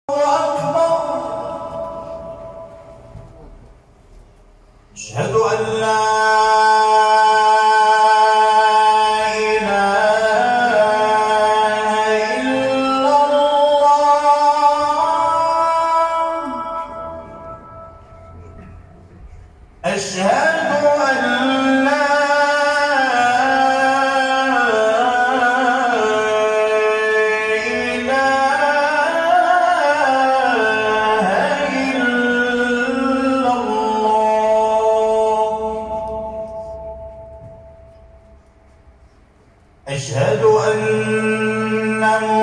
أشهد أن لا إله إلا الله أشهد أن لا إله إلا الله أشهد أن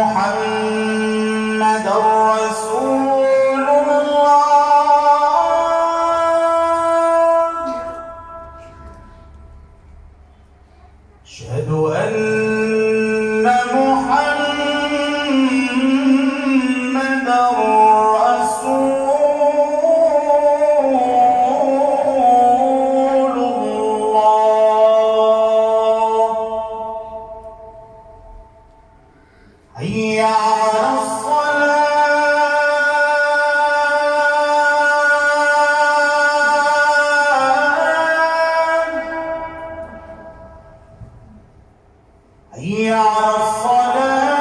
محمد رسول الله أشهد أن محمد رسول الله حي على الصلاة حي على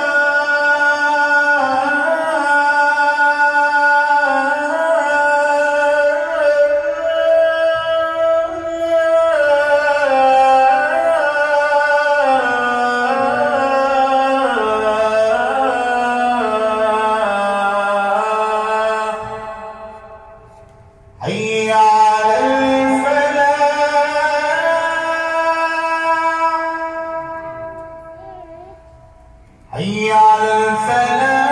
الصلاة حي على الفلاح حي على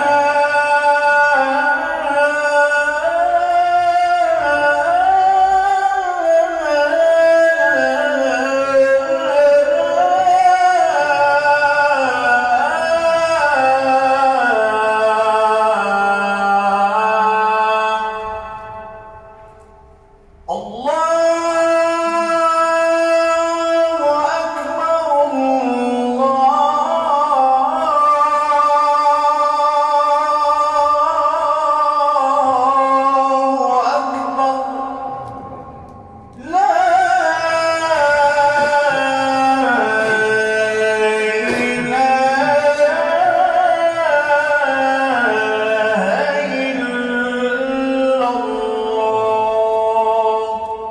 الفلاح الله أكبر الله أكبر لا إله إلا الله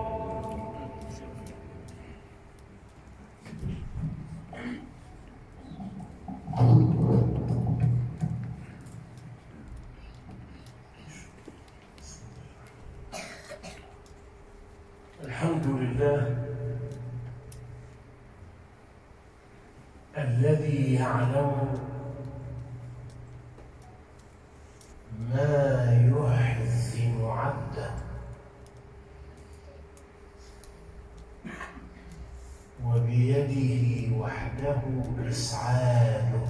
الحمد لله الذي يعلم ما يحزن عبده وبيده وحده إسعاده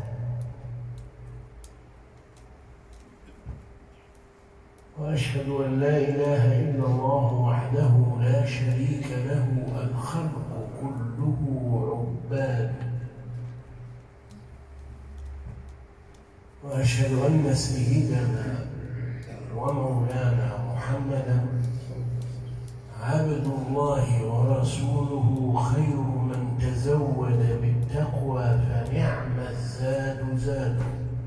وأشهد أن لا إله إلا الله وحده لا شريك له الخلق كله عباد وأشهد أن سيدنا ومولانا محمدا عبد الله ورسوله خير من تزود بالتقوى فنعم الزاد زاده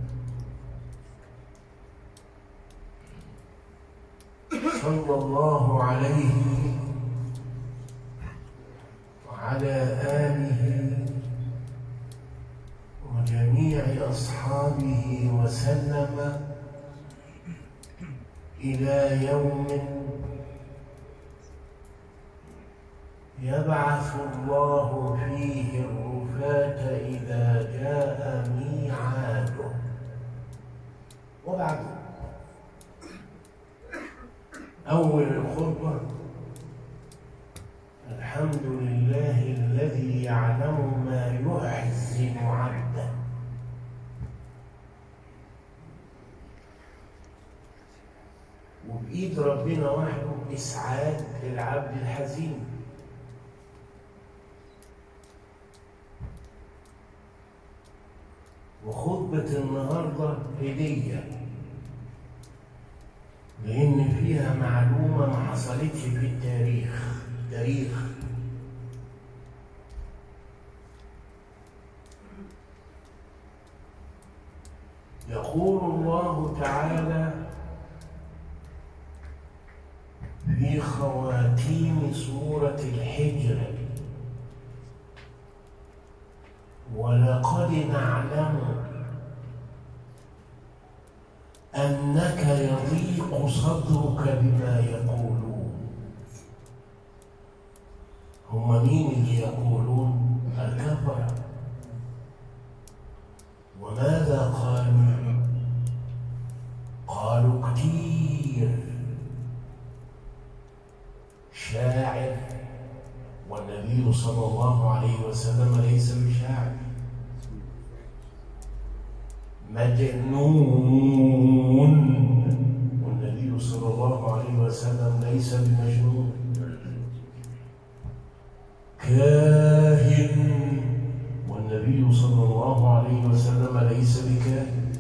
صلى الله عليه وعلى آله وجميع أصحابه وسلم إلى يوم يبعث الله فيه الرفاة إذا جاء ميعاده وبعد أول الخطبة الحمد لله الذي يعلم ما يحزن عبده وبإيد ربنا وحده إسعاد للعبد الحزين وخطبة النهاردة هدية لأن فيها معلومة ما حصلتش في التاريخ تاريخ يقول الله تعالى في خواتيم سورة الحجر ولقد نعلم أنك يضيق صدرك بما يقولون هم مين اللي يقولون الكفرة وماذا قالوا قالوا كتير شاعر والنبي صلى الله عليه وسلم ليس بشاعر مجنون والنبي صلى الله عليه وسلم ليس بمجنون كاهن والنبي صلى الله عليه وسلم ليس بكاهن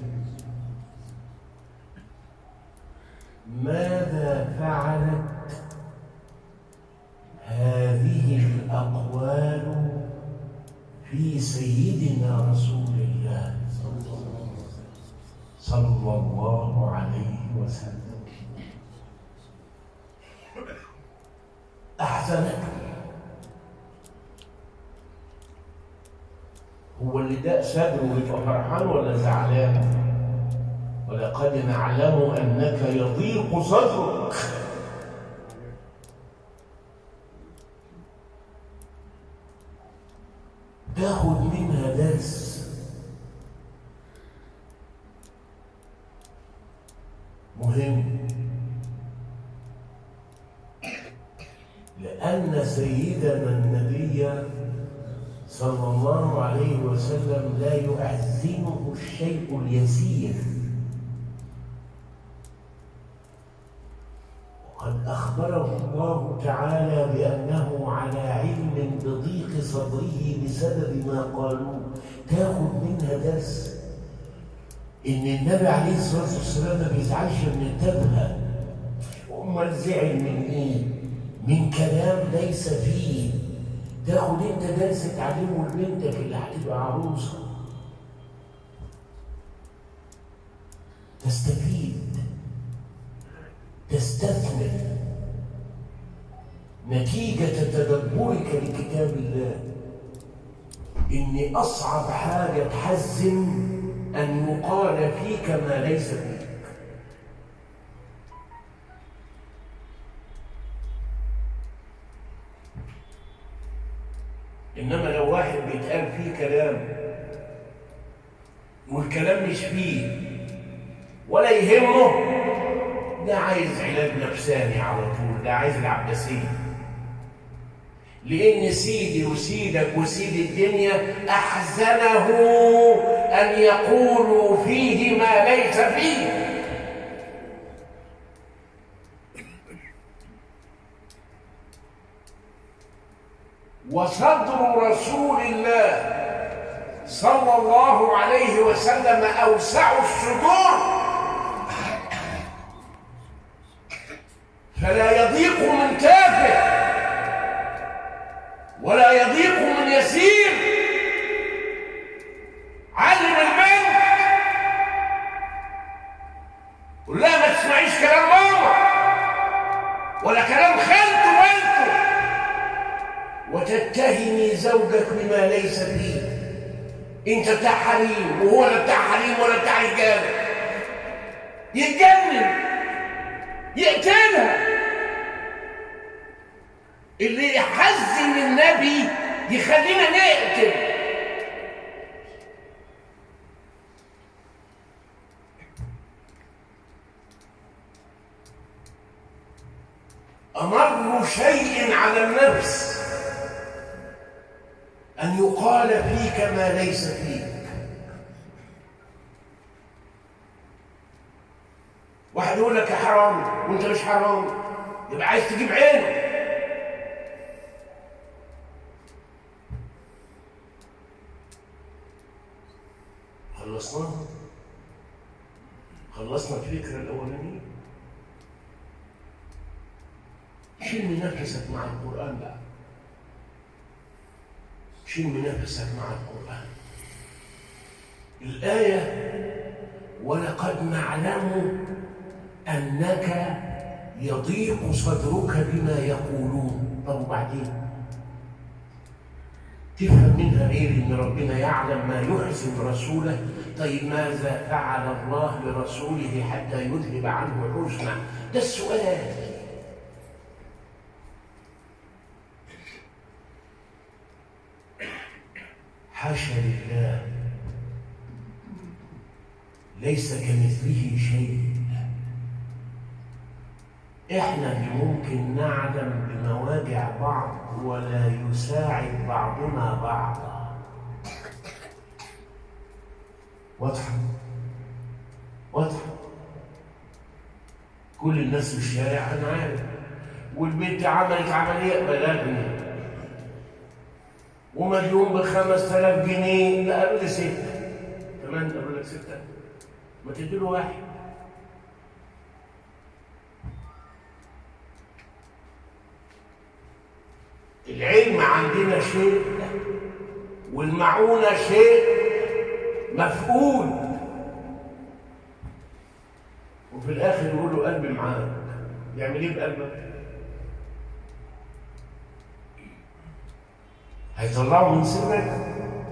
ماذا فعلت هذه الأقوال في سيدنا رسول الله صلى الله عليه وسلم أحزنك هو اللي داء صدره يبقى فرحان ولا زعلان ولقد نعلم أنك يضيق صدرك تاخد منها درس مهم لأن سيدنا النبي صلى الله عليه وسلم لا يحزنه الشيء اليسير وقد أخبره الله تعالى بأنه على علم بضيق صدره بسبب ما قالوه تاخد منها درس إن النبي عليه الصلاة والسلام ما بيزعلش من التبهة أمال زعل من إيه؟ من كلام ليس فيه تاخد أنت درس تعلمه لبنتك اللي هتبقى عروسة تستفيد تستثمر نتيجة تدبرك لكتاب الله إن أصعب حاجة تحزن أن يقال فيك ما ليس فيك إنما لو واحد بيتقال فيه كلام والكلام مش فيه ولا يهمه ده عايز علاج نفساني على طول ده عايز العباسية لأن سيدي وسيدك وسيد الدنيا أحزنه أن يقولوا فيه ما ليس فيه وصدر رسول الله صلى الله عليه وسلم أوسع الصدور فلا يضيق من تافه ولا يضيق من يسير علم البنت قول لها ما تسمعيش كلام ماما ولا كلام خالته وانته وتتهمي زوجك بما ليس فيه انت بتاع حريم وهو لا بتاع حريم ولا بتاع رجاله يتجنن يقتلها اللي يحزن النبي يخلينا نقتل أمر شيء على النفس أن يقال فيك ما ليس فيك واحد يقول لك يا حرام وانت مش حرام يبقى عايز تجيب عينه خلصنا خلصنا الفكرة الأولانية شم نفسك مع القرآن بقى شم نفسك مع القرآن الآية ولقد نعلم أنك يضيق صدرك بما يقولون طب وبعدين تفهم منها غير ان ربنا يعلم ما يحزن رسوله طيب ماذا فعل الله لرسوله حتى يذهب عنه حزنه ده السؤال حاشا لله ليس كمثله شيء احنا اللي ممكن نعلم بمواجع بعض ولا يساعد بعضنا بعضا واضحه واضحه كل الناس في الشارع انا عارف والبنت عملت عمليه بلغني ومديون بخمس تلاف جنيه لا قالوا لي ستة كمان قالوا لك ستة ما تديله واحد العلم عندنا شيء والمعونة شيء مفقود وفي الآخر يقول له قلبي معاك يعمل إيه بقلبك؟ هيطلعه من سرك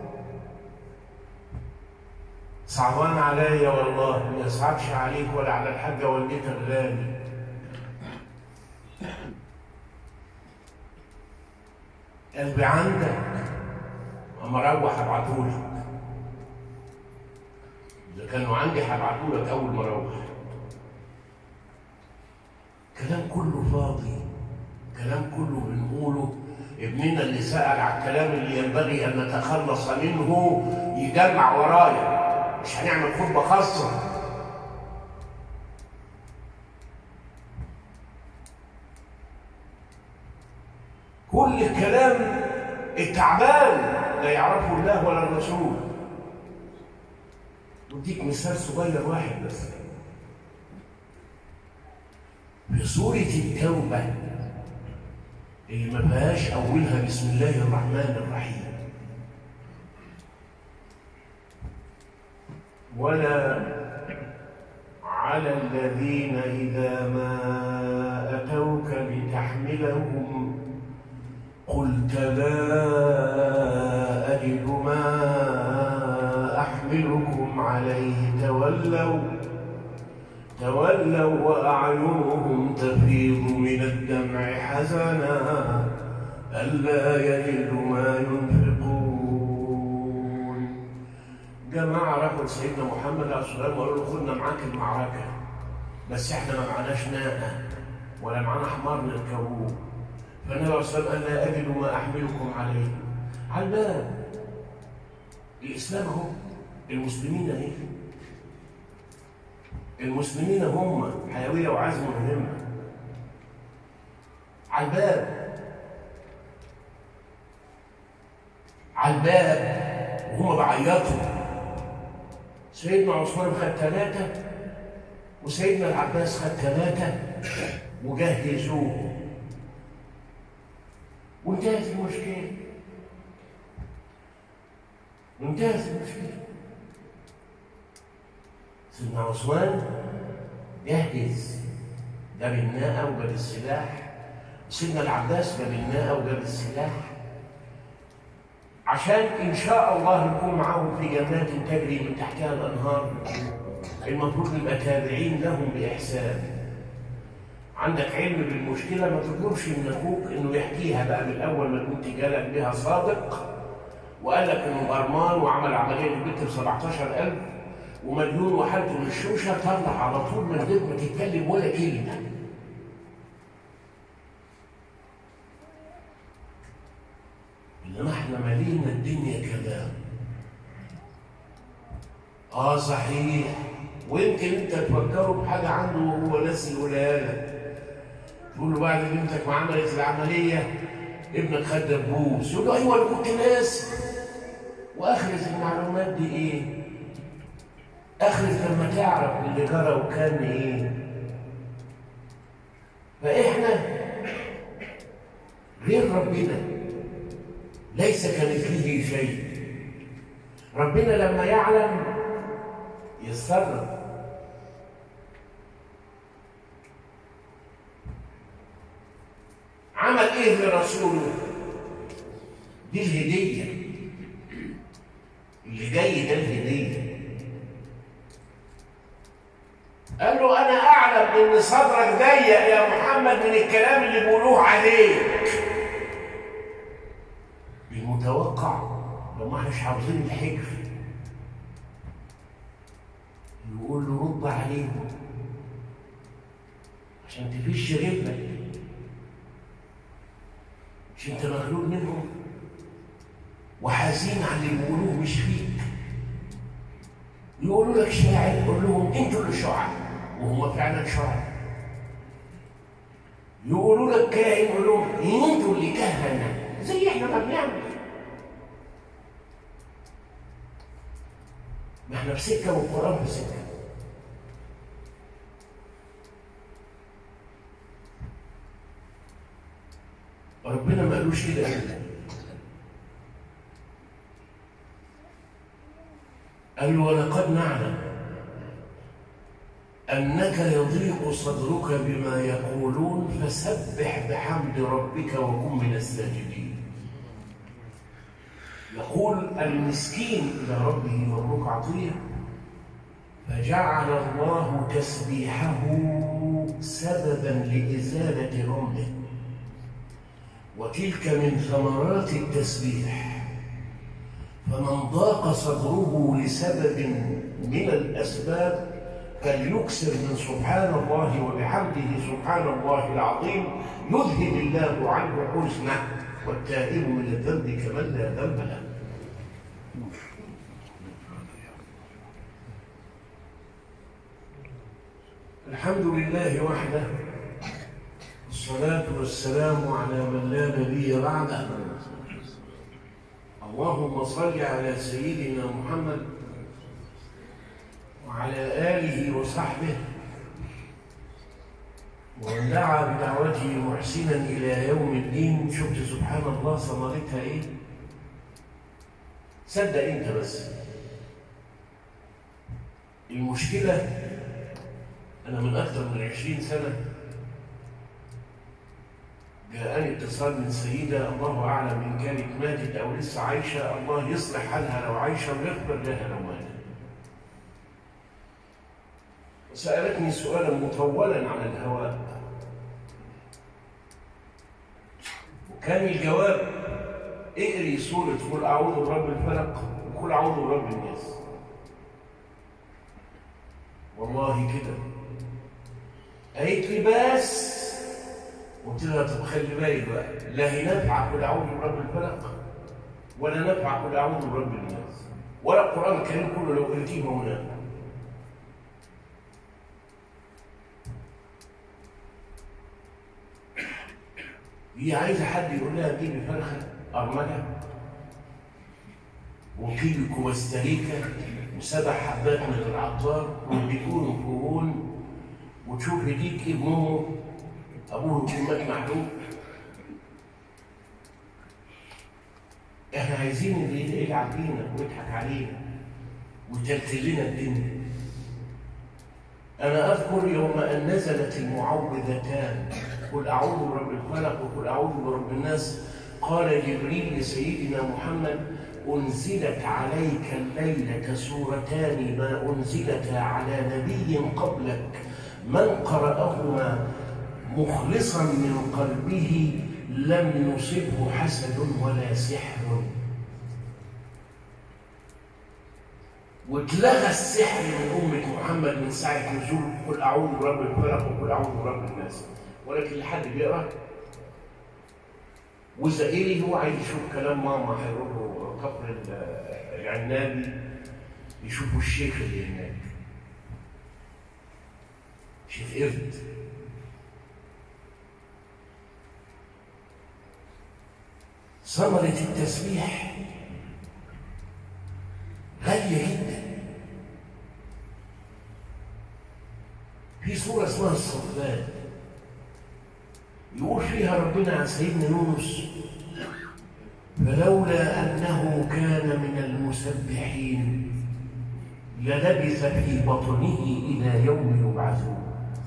صعبان عليا والله ما يصعبش عليك ولا على الحاجة والدتك غالي قلبي عندك اما اروح ابعتهولك اذا كانوا عندي هبعتهولك اول ما اروح كلام كله فاضي كلام كله بنقوله ابننا اللي سأل على الكلام اللي ينبغي أن نتخلص منه يجمع ورايا مش هنعمل خطبة خاصة كل الكلام التعبان لا يعرفه الله ولا الرسول اديك مثال صغير واحد بس في سورة التوبة اللي ما فيهاش أولها بسم الله الرحمن الرحيم ولا على الذين إذا ما أتوك لتحملهم قلت لا أجد ما أحملكم عليه تولوا تولوا وأعينهم تفيض من الدمع حزنا ألا يجدوا ما ينفقون جماعة راحوا لسيدنا محمد عليه الصلاة والسلام وقالوا له خدنا معاك المعركة بس احنا ما معناش ناقة ولا معانا حمار نركبوه فالنبي عليه الصلاة والسلام قال لا أجد ما أحملكم عليه على الباب الإسلام اهو المسلمين اهي المسلمين هم حيوية وعزم وهمة على الباب على الباب وهم بعيطوا سيدنا عثمان خد ثلاثة وسيدنا العباس خد ثلاثة وجهزوه وانتهت المشكلة وانتهت المشكلة سيدنا عثمان جهز جاب الناقة وجاب السلاح سيدنا العباس جاب الناقة وجاب السلاح عشان إن شاء الله نكون معاهم في جنات تجري من تحتها الأنهار المفروض نبقى تابعين لهم بإحسان عندك علم بالمشكلة ما تطلبش من أخوك إنه يحكيها بقى من أول ما كنت جالك بها صادق وقال لك إنه غرمان وعمل عملية للبنت ب 17000 ومجنون وحالته للشوشة طلع على طول من غير ما تتكلم ولا كلمة إنما إحنا مالينا الدنيا كلام آه صحيح ويمكن أنت تفكره بحاجة عنده وهو ناسي يقولها لك تقول له بعد بنتك ما عملت العملية ابنك خد دبوس يقول له أيوه أنا كنت ناسي وآخرة المعلومات دي إيه؟ اخرة لما تعرف اللي جرى وكان ايه فاحنا غير ربنا ليس كمثله شيء ربنا لما يعلم يتصرف عمل ايه لرسوله دي الهديه اللي جاي ده الهديه قال له انا اعلم ان صدرك ضيق يا محمد من الكلام اللي بيقولوه عليك المتوقع لو ما احناش حافظين الحجر يقول له رد عليهم عشان تفش غيرك مش انت مغلوب منهم وحزين على اللي بيقولوه مش فيك يقولوا لك شاعر قول لهم انتوا اللي شعراء وهم فعلا شعراء يقولوا لك كاهن قول لهم انتوا اللي كهنه زي احنا ما بنعمل ما احنا في سكه والقران في سكه ربنا ما قالوش كده ابدا قال له ولقد نعلم انك يضيق صدرك بما يقولون فسبح بحمد ربك وكن من الساجدين يقول المسكين الى ربه مبروك عطيه فجعل الله تسبيحه سببا لازاله غمه وتلك من ثمرات التسبيح فمن ضاق صدره لسبب من الاسباب فليكسر من سبحان الله وبحمده سبحان الله العظيم يذهب الله عنه حزنه والتائب من الذنب كمن لا ذنب له الحمد لله وحده الصلاة والسلام على من لا نبي بعده اللهم صل على سيدنا محمد وعلى آله وصحبه ومن دعا بدعوته محسنا إلى يوم الدين شفت سبحان الله ثمرتها إيه؟ صدق أنت بس المشكلة أنا من أكثر من عشرين سنة جاءني اتصال من سيدة الله أعلم إن كانت ماتت أو لسه عايشة الله يصلح حالها لو عايشة ويغفر لها لو ماتت وسألتني سؤالا مطولا على الهواء وكان الجواب اقري سورة قل أعوذ برب الفلق وقل أعوذ برب الناس والله كده قالت لي بس قلت لها طب خلي بالك بقى لا هي نافعه قل اعوذ برب الفلق ولا نافعه قل اعوذ برب الناس ولا القران الكريم كله لو قلتيه هو نافع هي عايزه حد يقول لها جيبي فرخه ارمله وكيلو كوستاريكا وسبع حبات من العطار وبيكونوا كهون وتشوف هديك ابنه ابوه يكون مات محروق احنا عايزين اللي يلعب بينا ويضحك علينا ويتلتل لنا الدنيا انا اذكر يوم ان نزلت المعوذتان قل اعوذ برب الفلق وقل اعوذ برب الناس قال جبريل لسيدنا محمد انزلت عليك الليله سورتان ما انزلتا على نبي قبلك من قراهما مخلصا من قلبه لم يصبه حسد ولا سحر واتلغى السحر من أمة محمد من ساعة نزول قل أعوذ برب الفلق وقل أعوذ برب الناس ولكن لحد بيقرأ وإذا إيه هو عايز يشوف كلام ماما هيروحوا كفر العنابي يشوفوا الشيخ اللي هناك شيخ قرد ثمرة التسبيح غالية جدا في صورة اسمها الصفات يقول فيها ربنا عن سيدنا يونس فلولا أنه كان من المسبحين للبث في بطنه إلى يوم يبعثون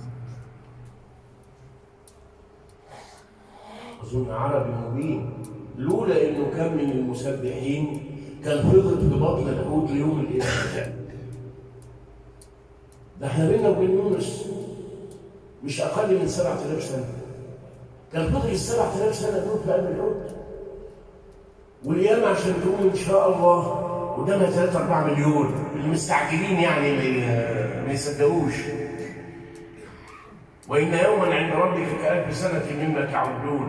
أظن عربي مبين لولا إنه كان من المسبحين كان فضل في بطن الحوت ليوم القيامة ده احنا بينا وبين يونس مش أقل من 7000 سنة كان فضل ال 7000 سنة دول في قلب الحوت والقيامة عشان تقوم إن شاء الله قدامها 3 4 مليون اللي مستعجلين يعني ما ي- ما يصدقوش وإن يوما عند ربك كألف سنة مما تعدون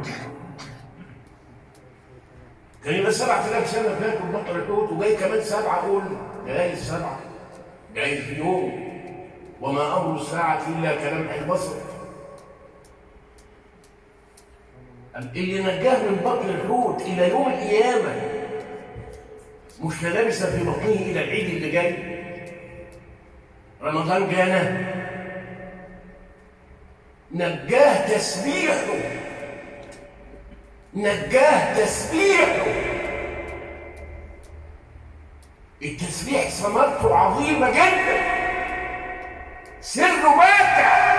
كان يبقى 7000 سنة فاتوا بطل الحوت وجاي كمان سبعة أقول جاي السبعة جاي في يوم وما أمر الساعة إلا كلمح البصر اللي نجاه من بطن الحوت إلى يوم القيامة مش لابس في بطنه إلى العيد اللي جاي رمضان جانا نجاه تسبيحه نجاه تسبيحه التسبيح ثمرته عظيمة جدا سره ماتع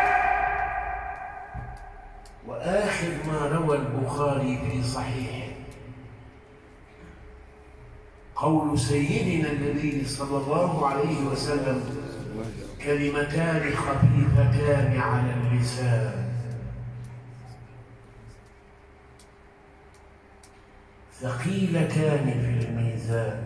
وآخر ما روى البخاري في صحيحه قول سيدنا النبي صلى الله عليه وسلم كلمتان خفيفتان على اللسان ثقيلتان في الميزان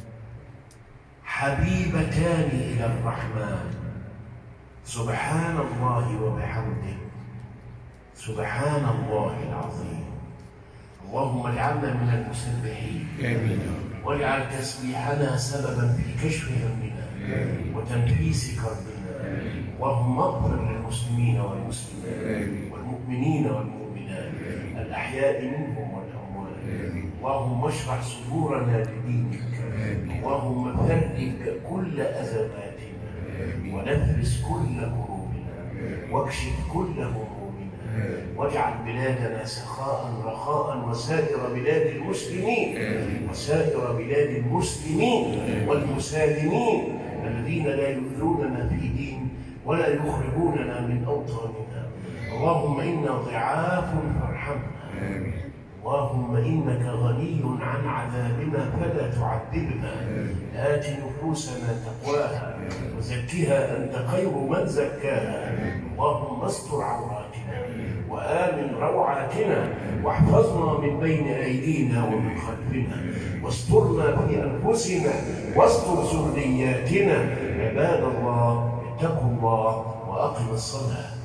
حبيبتان إلى الرحمن سبحان الله وبحمده سبحان الله العظيم اللهم اجعلنا من المسبحين آمين واجعل تسبيحنا سببا في كشف همنا وتنفيس كربنا اللهم اغفر للمسلمين والمسلمات والمؤمنين والمؤمنات الأحياء منهم والأموات اللهم اشرح صدورنا لدينك اللهم فرج كل أزماتنا ونفس كل كروبنا واكشف كل همومنا واجعل بلادنا سخاء رخاء وسائر بلاد المسلمين وسائر بلاد المسلمين والمسالمين الذين لا يؤذوننا في دين ولا يخرجوننا من أوطاننا اللهم إنا ضعاف فارحمنا اللهم إنك غني عن عذابنا فلا تعذبنا آت نفوسنا تقواها وزكها أنت خير من زكاها اللهم استر عوراتنا وآمن روعاتنا واحفظنا من بين أيدينا ومن خلفنا واسترنا في أنفسنا واستر ذرياتنا عباد الله اتقوا الله وأقم الصلاة